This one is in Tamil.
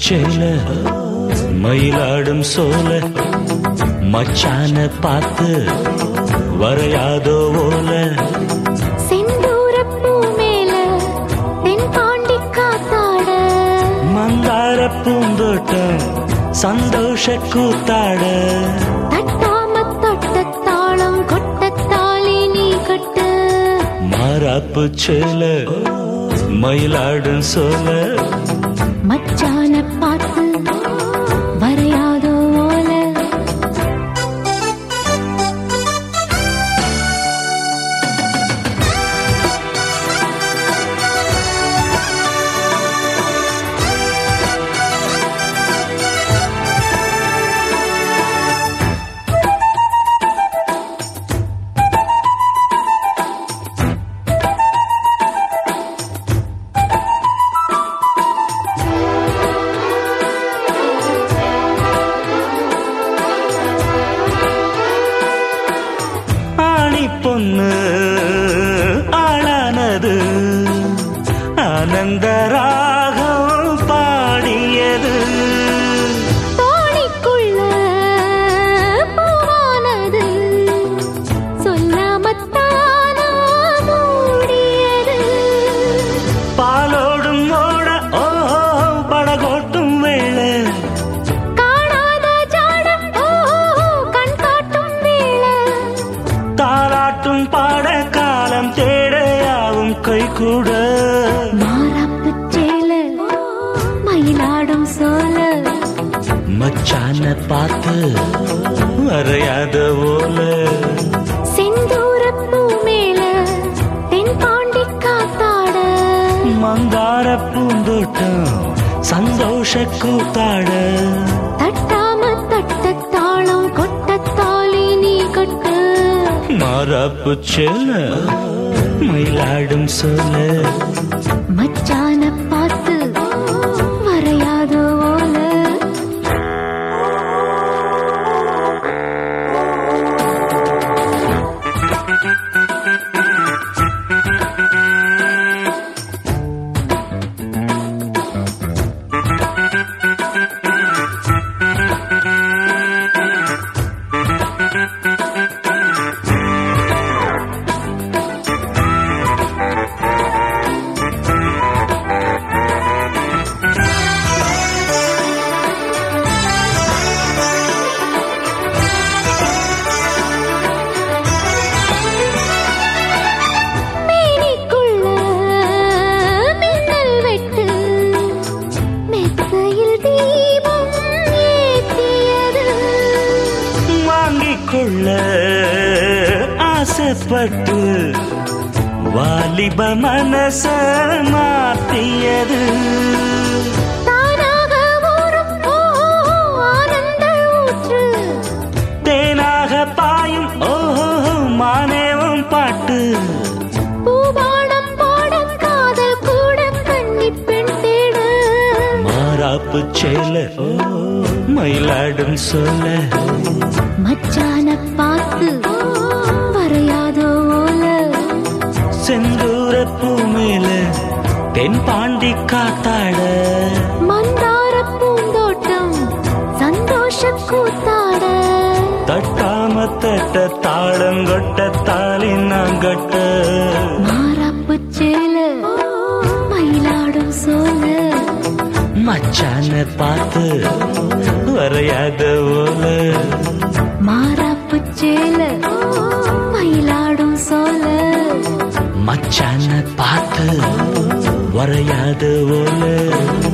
சேல மயிலாடும் சோல மச்சான பார்த்து வரையாதோ ஓல செந்தூரப் பூ மேல தென்பாண்டி காத்தாட மந்தார பூந்தோட்டம் சந்தோஷ கூத்தாட தட்டாம தொட்ட தாளம் கொட்ட தாலி நீ கட்டு மாறாப்பு சேல மயிலாடும் சோல மச்சான பார்த்து வரையாதோ ஓல ஆணி பொண்ணு ஆளானது ஆனந்த ராகம் பாடியது தோணிக்குள்ள பூவானது சொல்லாமத்தானா மூடியது பாலோடும் ஓட ஓ படகோட்டும் வேளை காணாத ஜாடம் ஓ கண் காட்டும் வேளை தாலாட்டும் பாட காலம் தேடையாவும் கை கூட மாறாப்பு சேல மயிலாடும் சோல மச்சான பார்த்து வரையாத ஓல செந்தூர பூ மேல தென்பாண்டி காத்தாட மந்தார பூந்தோட்டம் சந்தோஷ கூத்தாட தட்டாம தட்ட தாளம் கொட்ட தாலி நீ கட்டு மாறாப்பு செல்ல மயிலாடும் சொல்ல மச்சான பார்த்து வரையாதோ ஓல மேனிக்குள்ள மின்னல் வெட்டு மெத்தையில் தீபம் ஏத்தியது வாங்கிக் கொள்ள ஆசைப்பட்டு வாலிப மனச மாத்தியது தானாக ஊறும் ஓ ஆனந்த ஊற்று தேனாக பாயும் ஓஹோ மானேவும் பாட்டு பூபானம் போட காதல் கூட கன்னி பெண் தேடு மாறாப்பு சேல ஓ மயிலாடும் சொல்ல மச்சான பார்த்து வரையாதோ ஓல செந்தூர பூ மேல தென் பாண்டி காத்தாட மந்தார பூந்தோட்டம் சந்தோஷ கூத்தாட தட்டாம தட்ட தாளங்கொட்ட தாலி நாங்கட்ட மாறாப்பு சேல மயிலாடும் சோல மச்சான பார்த்து வரையாத ஓல மாறாப்பு சேல மயிலாடும் சோல மச்சான பார்த்து வரையாத ஓல